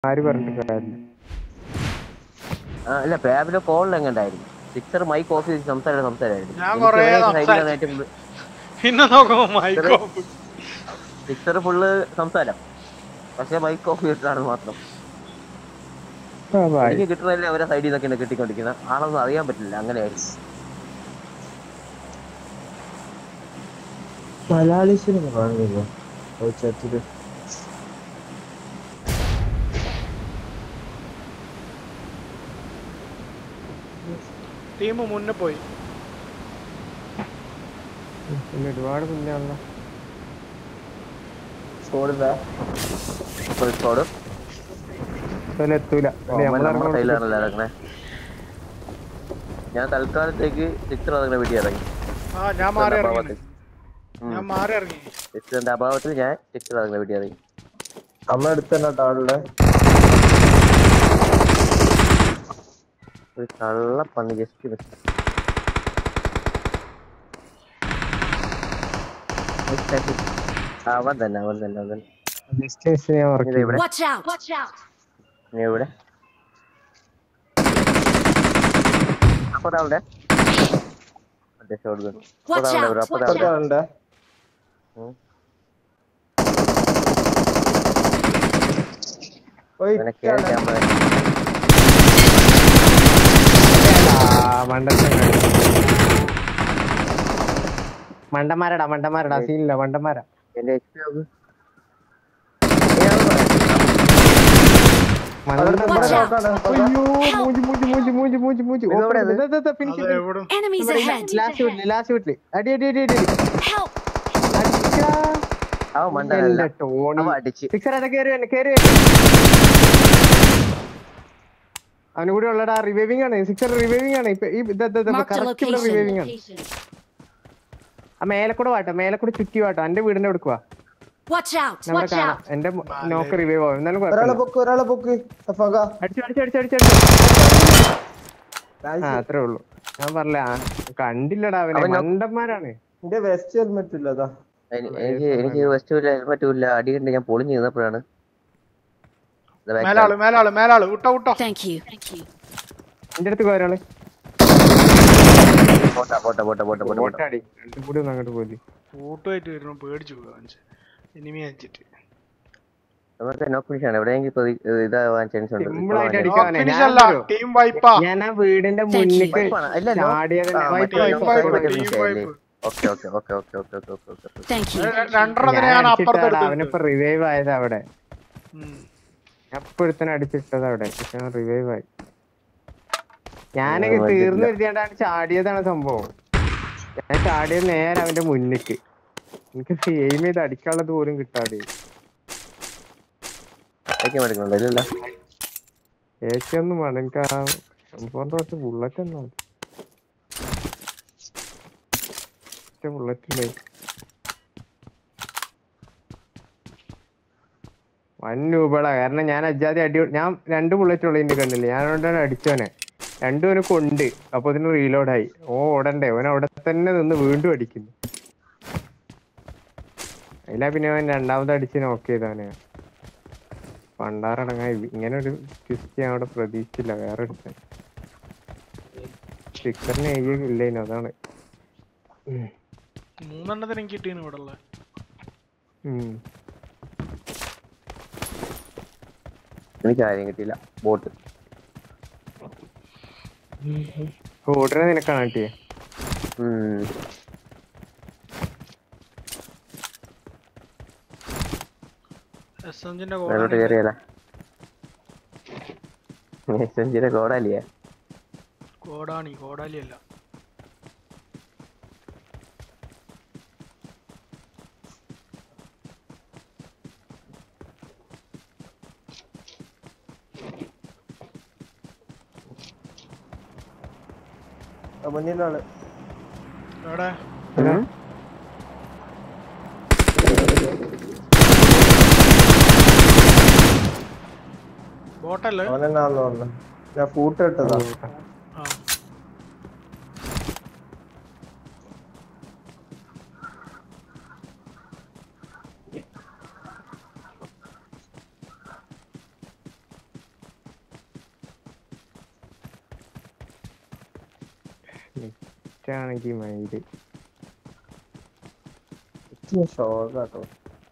ആര് പറഞ്ഞിട്ട് കാര്യമില്ല ആ, അല്ല പാബിലോ കോളിൽ എങ്ങണ്ടായിരുന്നു സിക്സർ മൈക്ക് ഓഫ് ചെയ്ത് സംസാരം സംസാരമായിരുന്നു ഞാൻ കുറേ സംസാരിച്ചു. പിന്നെ നോക്കുമ്പോ മൈക്കോ സിക്സർ ഫുള്ള് സംസാരം പക്ഷെ മൈക്ക് ഓഫ് ചെയ്തിട്ടാണ് മാത്രം ആ, bye. എനിക്ക് കിട്ടുന്നതല്ലേ അവരെ സൈഡിൽ നിന്നൊക്കെയാണ് കിട്ടിക്കൊണ്ടിരിക്കുന്നത് ആളൊന്നും അറിയാൻ പറ്റില്ല അങ്ങനെയായിരുന്നു മലയാളീസിനൊന്നും കാണുന്നില്ല ചാറ്റില് ടീം മുന്നേ പോയി പിന്നെ ഒരുപാട് മുന്നാണല്ലോ സ്കോഡില്ല ഫുൾ സ്കോഡ് ഇതുവരെ എത്തൂല ഇനി നമ്മുടെ നമ്മളിറങ്ങുമ്പോ സൈഡിലാണല്ലോ ഇറങ്ങണേ ഞാൻ തൽക്കാലത്തേക്ക് സിക്സർ ഇറങ്ങുന്ന വീട്ടിൽ ഇറങ്ങി ആ ഞാൻ മാറി ഇറങ്ങി അഭാവത്തിൽ ഞാൻ മാറി ഇറങ്ങി സിക്സറിന്റെ അഭാവത്തിൽ ഞാൻ സിക്സർ ഇറങ്ങുന്ന വീട്ടിൽ ഇറങ്ങി അമ്മ അടുത്ത് തന്നെ ആളുടെ ഒരു കള്ള പണി ജസ്റ്റ് മിസ് അവൻ തന്നെ അവൻ തന്നെ അവൻ തന്നെ ഡിസ്റ്റൻസ് ഞാൻ ഇത് ഉറക്കി ഇവിടെ Watch out! Watch out! നീ ഇവിടെ അപ്പൊ അവിടെ മറ്റേ ഷോട്ട് ഗൺ Watch അപ്പൊ out! അപ്പൊ Watch out! ആളുടെ ഓയ് അവനെ കേൾക്കാൻ മണ്ടൻ മണ്ടന്മാരടാ മണ്ടന്മാരടാ സീനില്ല മണ്ടന്മാരാ എന്റെ എച്ച് പി നോക്ക് Watch out! അയ്യോ മൂഞ്ചി മൂഞ്ചി മൂഞ്ചി മൂഞ്ചി മൂഞ്ചി മൂഞ്ചി ഇത് എവിടെയാ ഇത്? ഫിനിഷ് അത് എവിടെ Enemies ahead! ലാസ്റ്റ് വീട്ടില് ലാസ്റ്റ് വീട്ടില് അടി അടി അടി അടി അടി Help! അടിച്ചാ. അവൻ മണ്ടനല്ല എന്റെ ടോണി അവൻ അടിച്ച് സിക്സർ അതെ കേറി വന്നെ കേറി അവന് കൂടി ഉള്ളടാ റിവൈവിംഗ് ആണ് സിക്സർ റിവൈവിംഗ് ആണ് ഇപ്പൊ ഈ Marked a കറക്റ്റ് ഇവിടെ റിവൈവിംഗ് ആണ് location. ആ മേലെ കൂടെ വാട്ടോ മേലെ കൂടെ ചുറ്റി വാട്ടോ എന്റെ വീടിന്റെ എടുക്കുക Watch out! നമ്മുടെ Watch കാണാം out! എന്റെ നോക്ക് റിവൈവ് ആവും എന്നാലും ഒരാളെ കുഴപ്പമില്ല പൊക്ക് ഒരാളെ പൊക്ക് സഫാക അടിച്ചു അടിച്ചു അടിച്ചു അടിച്ചു അടിച്ചു ആ അത്രേ ഉള്ളൂ ഞാൻ പറഞ്ഞ കണ്ടില്ലടാ അവനെ അവൻ നോ- മണ്ടന്മാരാണ് എന്റെ വെസ്റ്റ് ഹെൽമെറ്റ് ഇല്ലതാ എനി- എനിക്ക് എനിക്ക് വെസ്റ്റ് ഇല്ല ഹെൽമെറ്റും ഇല്ല അടി കണ്ട് ഞാൻ പൊളിഞ്ഞു നിന്നപ്പോഴാണ് ഇത് back മേലാള് മേലാള് മേലാള് വിട്ടോ വിട്ടോ Thank you. Thank you. എന്റെ അടുത്ത് ഒരാള് പോട്ടെ പോട്ടെ പോട്ടെ പോട്ടെ പോട്ടെ പോട്ടെ ഓട്ടാടി രണ്ടും കൂടി ഒന്ന് അങ്ങോട്ട് പോയി കൂട്ടുമായിട്ട് വരുമ്പോ പേടിച്ചു പോകാൻ ഇനിമി അയച്ചിട്ട് നമുക്ക് നോക്ക് ഫിനിഷ് ആണ് എവിടെയെങ്കിലും പ്രതി- ഇതാവാൻ ചാൻസ് ഉണ്ട് Simple ആയിട്ട് ഇപ്പൊ അടിക്കാവനെ. ഫിനിഷ് ഞാൻ അല്ല ഒരു- ടീം വൈപ്പാ ഞാൻ ആ വീടിന്റെ Thank you. മുന്നിക്ക് വൈപ്പാണ്. അല്ല, no. ചാടിയത് ആ, മറ്റേ Team knock wipe, മറ്റേ team finish ആയല്ലേ? wipe. Okay okay okay okay okay okay okay okay Thank you. രണ്ടെണ്ണത്തിന് ഞാൻ അപ്പുറത്ത് എടുത്തു അവനിപ്പോ റിവൈവ് ആയത് അവിടെ ഉം. അപ്പോഴത്തന്നെ അടിച്ചിട്ടത് അവിടെ പക്ഷെ റിവൈവ് ആയി ഞാനൊക്കെ ആ, തീർന്നു പറ്റില്ല. വരുത്തിയാണ്ടാണ് ചാടിയതാണ് സംഭവം ഞാൻ ചാടിയത് നേരെ അവന്റെ മുന്നിക്ക് എനിക്ക് എയിം ചെയ്ത് അടിക്കാനുള്ളത് പോലും കിട്ടാതെ അയക്കാൻ പറ്റുന്നുണ്ടോ ഇല്ലല്ലോ ഏക്കൊന്നും വേണം എനിക്ക് ആ സംഭവം കുറച്ച് ബുള്ളറ്റ് തന്നെ ബുള്ളറ്റ് ഇല്ലേ വൻ രൂപടാ കാരണം ഞാൻ അജാതി അടി ഞാൻ രണ്ട് ബുള്ളറ്റ് ഉള്ള എന്റെ കണ്ണില് ഞാൻ അതുകൊണ്ടാണ് അടിച്ചവനെ രണ്ടും അവന് കൊണ്ട് അപ്പൊ അതിന് റീലോഡായി ഓ ഓടണ്ടേ അവൻ അവിടെ തന്നെ നിന്ന് വീണ്ടും അടിക്കുന്നു അതിലാ പിന്നെ അവൻ രണ്ടാമത് അടിച്ച് നോക്ക് ചെയ്തവനെ പണ്ടാറടങ്ങാ ഇങ്ങനെ ഒരു ട്വിസ്റ്റ് ഞാൻ അവിടെ പ്രതീക്ഷിച്ചില്ല വേറെ എടുക്കാൻ സ്റ്റിക്കറിന് ഏയ്യ ഇല്ലേനു അതാണ് ഉം. മൂന്നെണ്ണത്തിന് എനിക്ക് കിട്ടീന് ഇവിടെ ഉള്ള ഉം. എനിക്ക് ആരെയും കിട്ടിയില്ല ബോട്ട് ഓർഡർ നിനക്കാണ് കിട്ടിയേ എസ് എഞ്ചിന്റെ മേലോട്ട് കയറിയല്ല സെഞ്ചിയുടെ കോടാലിയാ കോടാണി കോടാലി അല്ല മുന്നിലാണ് എവിടെ ബോട്ടല്ലേ അവനെന്നാന്ന് തോന്നുന്നു ഞാൻ ഫൂട്ട് ഇട്ടതാ ആ ആണെങ്കിൽ മൈൻഡ് ഷോക്കാട്ടോ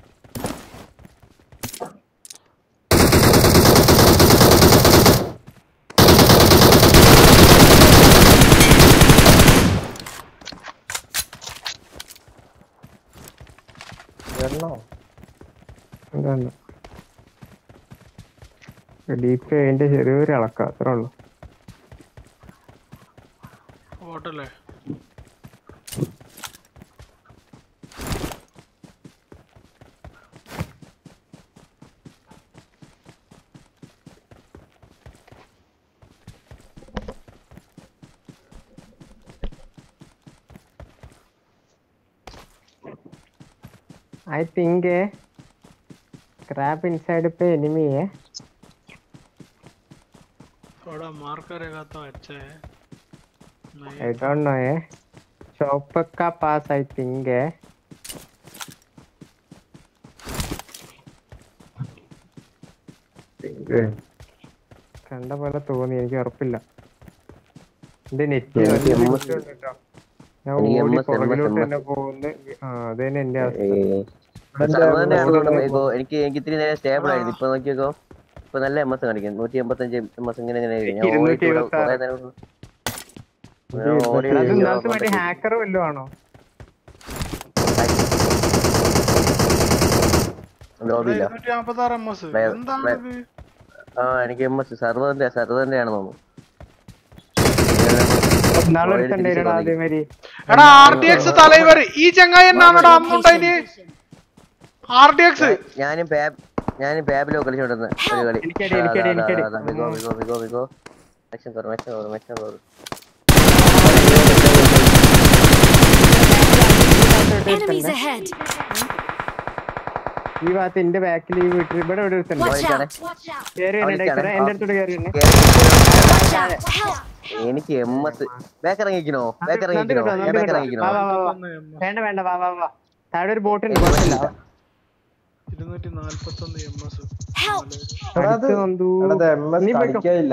വരണോ എന്താണ് ഡീപ്പ് അതിന്റെ ചെറിയൊരു ഇളക്കം അത്രേ ഉള്ളൂ ഓട്ടല്ലേ I think a crab inside पे enemy है थोड़ा मार करेगा तो अच्छा है नहीं I don't know है शॉप का पास I think है കണ്ട പോലെ തോന്നി എനിക്ക് ഉറപ്പില്ല എന്റെ നെറ്റ് എനിക്ക് MS ഞാൻ എനിക്ക് ഓടി MS പുറകിലോട്ട് MS. തന്നെ പോകുന്നു ആ അത് തന്നെ എന്റെ അവസ്ഥ സർവർ തന്നെയാണെന്നുണ്ടെങ്കിൽ ഇപ്പൊ എനിക്ക് എനിക്ക് ഇത്തിരി നേരം സ്റ്റേബിൾ ആയിരുന്നു ഇപ്പൊ നോക്കിയോക്കോ ഇപ്പൊ നല്ല എം എസ് കാണിക്കും നൂറ്റി എൺപത്തഞ്ച് എം എസ് ഇങ്ങനെ ഇങ്ങനെ ആയിരിക്കും. ഞാൻ ഇരുന്നൂറ്റി ഓടിയിട്ട് ഇവിടെ എഴുപത്താറ്. കുറേ നേരം ഞാൻ ഓടി അത് കഴിഞ്ഞ് ഇന്നത്തെ മറ്റേ നോക്കുമ്പോ ഹാക്കർ വല്ലതും ആണോ ലോബിയില്ല ഇരുന്നൂറ്റി നാപ്പത്താറ് എം എസ് വേ- എന്താണ് വേ- ഇത് ആ എനിക്ക് എം എസ് സർവറിന്റെ സർവറിന്റെ ആണെന്ന് തോന്നുന്നു നാളെ ഓടി എടുക്കണ്ടേടാ തിരിച്ച് അതേമാതിരി എടാ ആർ ഡി എക്സ് തലൈവർ ഈ ചങ്ങായി എന്നാണോടാ അമ്മുണ്ടതിന് ആർ ഡി എക്സ് ഞാനും പാബ് ഞാനും പാബിലോ കളിച്ചോണ്ടിരുന്ന ഒരു കളി എനിക്കടി, എനിക്കടി, എനിക്കടി. വിഗോ വിഗോ വിഗോ വിഗോ മെച്ചം കുറവ് മെച്ചം കുറവ് മെച്ചം കുറവ് Enemies ahead! ഈ ഭാഗത്ത് എന്റെ ബാക്കിൽ ഈ വീട്ടിൽ ഇവിടെ ഇവിടെ ഒരുത്തണ്ട് Watch Watch out! Watch out! കേറി വന്നെ അവിടേക്കാണ്. ഡൈസറെ എന്റെ അടുത്തോട്ട് കേറി വന്നെ Watch out! Help! എനിക്ക് എം എസ് ബാക്ക് ഇറങ്ങിക്കണോ ബാക്ക് നന്ദി ഇറങ്ങിക്കണോ കേട്ടോ, ഞാൻ നന്ദി ബാക്ക് കേട്ടോ. ഇറങ്ങിക്കണോ വാ, വാ, വാ, വാ. വേണ്ട വേണ്ട വാ വാ വാ താഴെ ഒരു ബോട്ട് ഉണ്ട് കുഴപ്പമില്ല ഇരുന്നൂറ്റി നാല്പത്തൊന്ന് എം എസ് Help! എടാ അത് അടുത്ത് നന്ദു എടാ ഇത് എം എസ് നീ പോയിക്കോ. കളിക്കാനില്ല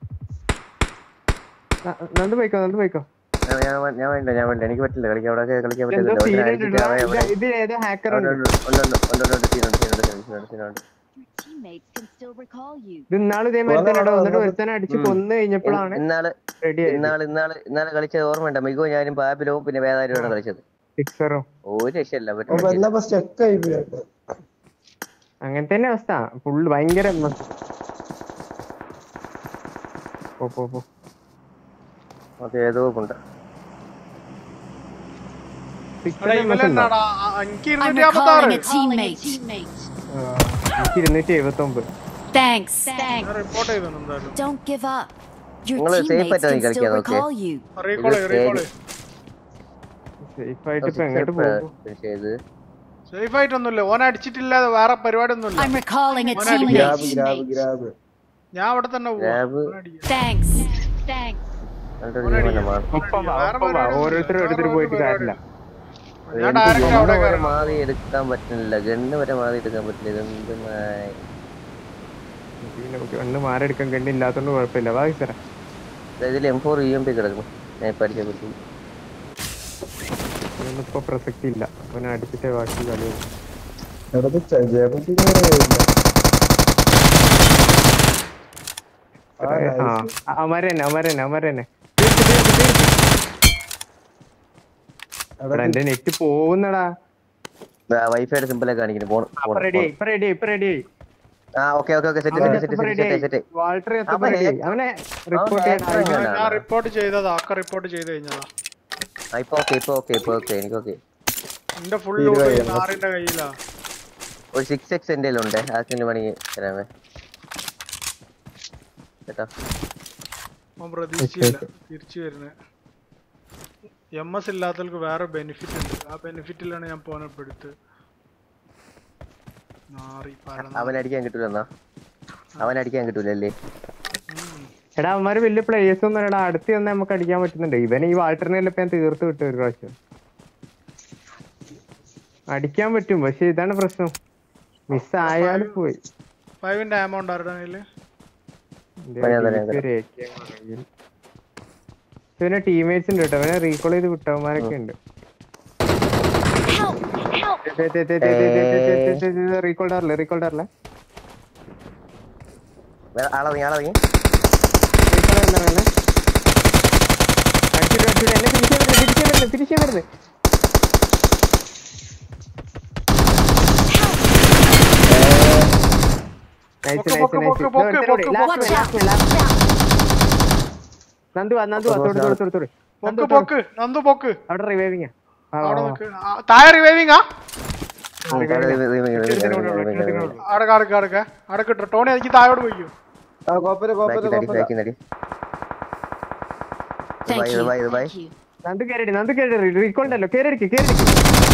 ന- നന്ദു പോയിക്കോ നന്ദു പോയിക്കോ ഞാൻ ഞാൻ- ഞാൻ വേണ്ട ഞാൻ വേണ്ട എനിക്ക് പറ്റില്ല കളിക്കാൻ അവിടെ കളിക്കാൻ എന്തോ പറ്റില്ല ഫീൽ ഇവിടെ അടിച്ചിട്ട് അവൻ അവിടെ- ഇത് ഏതോ ഹാക്കർ അവിടെ ഉണ്ട് ഉണ്ട്, ഉണ്ട്, ഉണ്ട്, ഉണ്ട്, ഉണ്ട്, ഉണ്ട്, സീനുണ്ട്, സീനുണ്ട്, സീനുണ്ട്, സീനുണ്ട്. Your teammates can still recall you. ഇത് ഇന്നാള് ഇതേമാതിരി വന്നോ, തന്നെ ഇവിടെ വന്നിട്ട് വന്നോ. ഒരുത്തനെ അടിച്ച് ഉം. കൊന്നു കഴിഞ്ഞപ്പോഴാണ് ഇന്നാള് റെഡി ആയത് ഇന്നാള് ഇന്നാള് ഇന്നാള് കളിച്ചത് ഓർമ്മയുണ്ട് മികോ ഞാനും പാപ്പിലവും പിന്നെ വേദാരിയാണ് കളിച്ചത് സിക്സറും ഒരു രക്ഷയില്ല അപ്പൊ പറ്റില്ല എന്നപ്പോ സ്റ്റെക്ക് ആയി പോയിട്ട് അങ്ങനെ തന്നെ അവസ്ഥ ഫുള്ള് ഭയങ്കര മ- പോ പോ പോ ഓക്കെ ഏതോ ഉണ്ട് സിക്സർ എടാ MS ഉണ്ടോ? ഇവലെന്നാടാ ആ, എനിക്ക് I'm ഇരുന്നൂറ്റി നാപ്പത്താറ് recalling a teammate. എനിക്ക് ഇരുന്നൂറ്റി എഴുപത്തി ഒമ്പത് Thanks. Thanks. ഞാൻ റിപ്പോർട്ട് ചെയ്തു എന്തായാലും Don't give up. Your നിങ്ങള് safe teammates ആയിട്ടാണ് can still കളിക്കാൻ നോക്കിയേ. recall you. റീകോള് ഇത് റീകോള് സേഫ് ആയിട്ട് ഇപ്പൊ എങ്ങോട്ട് പോകും ചെയ്ത് സേഫ് ആയിട്ടൊന്നുമില്ല ഓൻ അടിച്ചിട്ടില്ല വേറെ പരിപാടി ഒന്നുമില്ല I'm recalling a One grab teammate. Grab grab ഞാൻ അവിടെ തന്നെ പോവാ. ഗ്രാബ്. ഓനെ അടിക്കാം. Thanks. Thanks. നല്ലൊരു ഗെയിം തന്നെ മാറി ഒപ്പം വാ വേറെ ഒപ്പം വാ പരിപാടി ഓരോരുത്തർ ഒന്നുമില്ല. ഓരോരുത്തർ വേറെ പോയിട്ട് പരിപാടി കാര്യമില്ല ഞാൻ ഡയറക്റ്റ് അവിടെ ഗണ്ണ് വരെ കയറണം മാറി എടുക്കാൻ പറ്റുന്നില്ല ഗണ്ണ് വരെ മാറി എടുക്കാൻ പറ്റില്ല ഇതെന്ത് നായ. പിന്നെ കണ്ണ് മാരെടുക്കാൻ കണ്ണില്ലാത്തോണ്ട് കുഴപ്പമില്ല വാ സാറേ ദാ ഇതിൽ M four E M P കിടക്കുന്നു ഞാൻ ഇപ്പൊ അടിച്ച പറ്റി ഇതൊന്നും ഇപ്പൊ പ്രസക്തി ഇല്ല അവനെ അടിച്ചിട്ടേ ബാക്കി കളി എടത് ജയപതി ആ അമരന്നെ അമരന്നെ അമരന്നെ എടാ എന്റെ നെറ്റ് പോകുന്നടാ വൈഫൈയുടെ സിമ്പിളൊക്കെ കാണിക്കുന്നു ഫോൺ ഇപ്പൊ റെഡി ആയി ഇപ്പൊ റെഡി ആയി ഇപ്പൊ റെഡി ആയി ആ ഓക്കെ ഓക്കെ ഓക്കെ സെറ്റ് അവനെ സെറ്റ് ഇപ്പൊ സെറ്റ് ready സെറ്റ് ആയി. സെറ്റ് വാൾട്ടർ എത്തപ്പോ അവൻ ready ആയി. hack- അവനെ റിപ്പോർട്ട് hacker ചെയ്യാൻ തന്നെയാണ്. ഞാൻ റിപ്പോർട്ട് ചെയ്തതാ അക്ക റിപ്പോർട്ട് ചെയ്ത് കഴിഞ്ഞതാ ആ ഇപ്പൊ ഓക്കെ ഇപ്പൊ ഓക്കെ ഇപ്പൊ ഓക്കെ എനിക്ക് ഓക്കെ എന്റെ ഫുൾ ഇരുപത് ലൂട്ട് എണ്ണം. നാറിന്റെ കയ്യിലാ ഒരു സിക്സ് എക്സ് എന്റെ ഉണ്ട് ആർക്കെങ്കിലും വേണമെങ്കിൽ തരാമേ കേട്ടോ അവൻ പ്രതീക്ഷിച്ചില്ല തിരിച്ചു വരുന്നത് എം എസ് ഇല്ലാത്തവർക്ക് വേറെ ബെനിഫിറ്റ് ഉണ്ട് ആ ബെനിഫിറ്റിലാണ് ഞാൻ പോനപ്പെടുത്ത് നാറി പരന്ന അവൻ അടിക്കാൻ കിട്ടൂല എന്നാ അവൻ അടിക്കാൻ കിട്ടൂലല്ലേ എടാ അവന്മാര് വലിയ പ്ലേയേഴ്സ് ഒന്നും എടാ അടുത്ത് തന്നെ നമുക്ക് അടിക്കാൻ പറ്റുന്നുണ്ട് ഇവനെ ഈ വാൾട്ടറിനെല്ലാം ഇപ്പൊ ഞാൻ തീർത്ത് വിട്ടു ഒരു പ്രാവശ്യം അടിക്കാൻ പറ്റും പക്ഷെ ഇതാണ് പ്രശ്നം മിസ് ആയാലും പോയി ഫൈവിന്റെ എമൗണ്ട് ആരുടെ കയ്യില് എന്റെ പറയാം, തരാം, DP ഒരു AK ആണ് കയ്യിൽ. പിന്നെ ടീമേറ്റ്സ് ഉണ്ട് കേട്ടോ അവനെ റീകോൾ ചെയ്ത് വിട്ടവന്മാരൊക്കെ ഉണ്ട് Help! Help! റീകോൾ ഡാറില്ല റീകോൾ ഡാറില്ല വേറെ ആളറിങ്ങി ആളറിങ്ങി റീകോൾ എന്താ വേണേ അടിച്ചിട്ട് അടിച്ചിട്ട് എന്നെ തിരിച്ചു വരുന്നത് തിരിച്ചു വരുന്നത് തിരിച്ചു വരുന്നത് നൈസ് പൊക്ക്, നൈസ് പൊക്ക്, നൈസ് പൊക്ക്, പൊക്ക്, last Watch out! Last Watch out! നന്ദു വാ നന്ദു വാ തൊടു തൊടു തൊടു തൊടു പൊക്ക് പൊക്ക് നന്ദു പൊക്ക് അവിടെ റിവൈവിങ് അവിടെ നിക്ക് ആ, താഴെ റിവൈവിങ് ആ അടക്ക അടക്ക അടക്ക അടക്കിട്ടോ ടോണി എനിക്ക് താഴോട്ട് പോയിക്കോ ആ കുഴപ്പമില്ല കുഴപ്പമില്ല കുഴപ്പമില്ല നടി Thank Bye, you. bye, bye. Thank you. Nandu കേരടി നന്ദു കേരടി റീകോൾ ഉണ്ടല്ലോ കേരടിക്ക് കേരടിക്ക്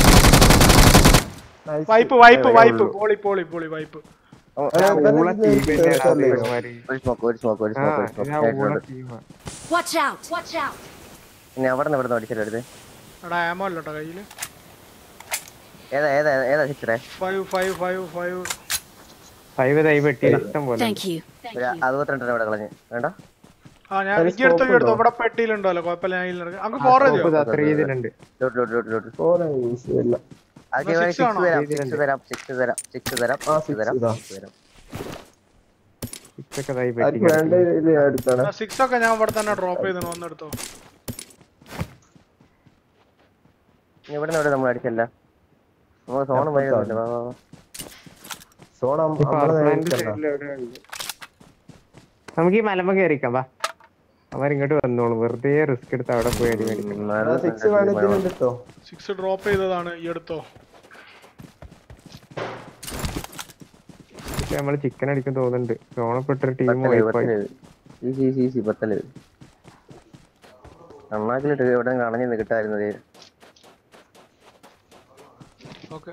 Nice. വൈപ്പ് വൈപ്പ് വൈപ്പ് പോളി പോളി പോളി വൈപ്പ് ഊള ടീം തന്നെയാണ് ഇവന്മാര്. ഒരു സ്മോക്ക് ഒരു സ്മോക്ക് ഒരു ആ സ്മോക്ക് ഒരു ഇതാ ഊള സ്മോക്ക് ടീമാ Watch out! Watch out! ഇനി അവിടെ നിന്ന് ഇവിടെ നിന്ന് അടിച്ചല്ലോ എടുത്ത് എടാ ആമോ അല്ലോട്ടോ കയ്യില് ഏതാ ഏതാ ഏതാ സിസ്റ്ററെ five five five five five തൈ വെട്ടി ഇഷ്ടം പോലെ Thank you. Thank ഒരു you. അറുപത്തിരണ്ടെണ്ണം ഇവിടെ കളഞ്ഞ് വേണ്ട ആ ഞാൻ ഒരു എനിക്ക് എടുത്തോ scope എടുത്തോ ഉണ്ടോ? ഇവിടെ പെട്ടിയിലുണ്ടല്ലോ കുഴപ്പമില്ല ഞാൻ ഇതിൽ നടക്കാം അങ്ങ് ഫോർ ചെയ്തോ അത്ര ഇതിലുണ്ട് ലോട്ട് ലോട്ട് ലോട്ട് ലോട്ട് ഓനെ വിഷയമില്ല ആദ്യം six സിക്സ് ആണോ? തരാം സിക്സ് തരാം സിക്സ് തരാം സിക്സ് തരാം ആ, സിക്സ് six തരാം ഇതാ. six തരാം ഇപ്പൊക്കെ തൈ ആർക്ക് വേണ്ട വെട്ടി ഇതില് ഞാൻ എടുത്താണ് സിക്സ് ഒക്കെ ഞാൻ ഇവിടെ തന്നെ ഡ്രോപ്പ് ചെയ്തു ഒന്നെടുത്തോ ഇനി ഇവിടെ നിന്ന് ഇവിടെ നമ്മൾ അടിച്ചല്ല നമുക്ക് സോണം വരുന്നില്ല വാ വാ വാ സോൺ ഇപ്പൊ നമ്മളെ നേരെ അർപ്ലാന്റ് ഇരിക്കണ്ട. സൈഡിൽ എവിടെയോ ഉണ്ട്. നമുക്ക് ഈ മലമ കയറിക്കാം വാ അവരിങ്ങോട്ട് വന്നോളൂ വെറുതെ റിസ്ക് എടുത്ത് അവിടെ പോയി അടി മേടിക്കണം ഉം, ആ, നല്ല six നല്ല വേണമെങ്കിൽ എടുത്തോ സിക്സ് ഡ്രോപ്പ് ചെയ്തതാണ് ഈ എടുത്തോ ഇപ്പൊ നമ്മള് ചിക്കൻ അടിക്കും തോന്നുന്നുണ്ട് സോണപ്പെട്ടൊരു ടീം പത്തല് പത്തല് ഈസി ഈസി ഈസി പത്തല് അണ്ണാക്കിലിട്ട് ഇവിടെ കണഞ്ഞു കിട്ടായിരുന്നത് ഓക്കെ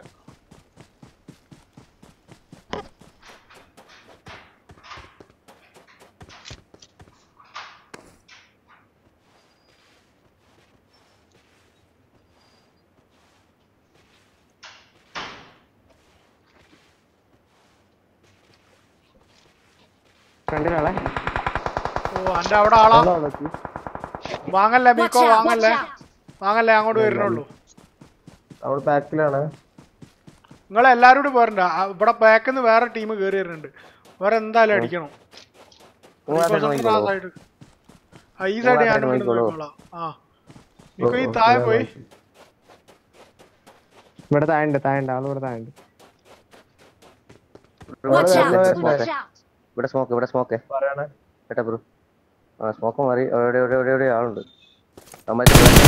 കണ്ടില്ലാളെ ഓ അന്റെ അവിടെ ആളാ ആളാക്കി. വാങ്ങല്ലേ Watch ബീക്കോ out! Watch വാങ്ങല്ലേ out! വാങ്ങല്ലേ അങ്ങോട്ട് വരുന്നുള്ളൂ അവിടെ ബാക്കിലാണ് നിങ്ങൾ എല്ലാരും കൂടി പോരണ്ട ആ, ഇവിടെ ബാക്കിൽ നിന്ന് വേറെ ടീം കയറി വരുന്നുണ്ട് വേറെ എന്തായാലും അടിക്കണം നിങ്ങൾ ആ side Repossessor ആ നോക്കിക്കോളൂ. side. ആ, ഈ സൈഡ് നിങ്ങൾ ആ ഞാൻ side ഇവിടെ നോക്കിക്കോളൂ. നോക്കിക്കോളാം ആ നിക്കോ ഈ താഴെ പോയി ഇവിടെ താഴെ താഴെ ആള് ഇവിടെ താഴെ Watch ഇവിടെ out! വരുന്ന Watch വരുന്ന. out! ഇവിടെ സ്മോക്ക് ഇവിടെ സ്മോക്ക് പറയണേ കേട്ടാ ബ്രോ ആ സ്മോക്ക് മാറി അവിടെ എവിടെ എവിടെ എവിടെ ആളുണ്ട് നമ്മൾ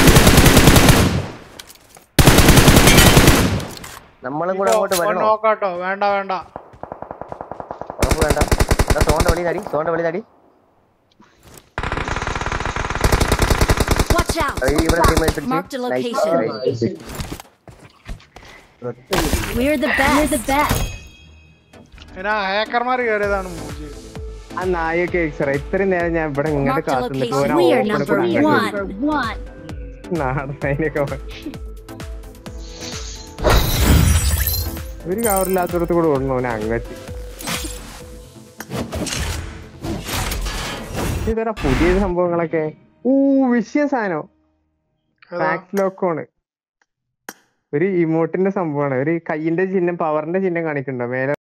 നമ്മളും കൂടെ അങ്ങോട്ട് വരണോ നോക്കാട്ടോ വേണ്ട വേണ്ട ഉറപ്പ് വേണ്ട എടാ സോണ്ട വെളി നടി സോണ്ട വെളി നടി Watch out! ഈ ഇവിടെ team Marked a location. We're the best. We're the best. പിന്നെ ഹാക്കർമാർ കയറിയതാണ് മൂജി ആ നായൊക്കെ എക്സറ ഇത്രയും നേരം ഞാൻ ഇവിടെ ഇങ്ങോട്ട് Marked a കാത്തുനിന്നിട്ട് location. ഓരോ We are ഓപ്പൺ number കൂടെ അങ്ങോട്ട് one. വരും. One. നാടനൊക്കെ ഒരു കവറില്ലാത്തടത്ത് കൂടെ ഓടുന്നു അവനെ അങ്ങറ്റ് ഇതരാ പുതിയ സംഭവങ്ങളൊക്കെ ഊ വിഷയ സാധനം മാക്സ് ലോക്കോണ് ഒരു ഇമോട്ടിന്റെ സംഭവമാണ് ഒരു കയ്യിന്റെ ചിഹ്നം പവറിന്റെ ചിഹ്നം കാണിക്കണ്ടോ മേലെ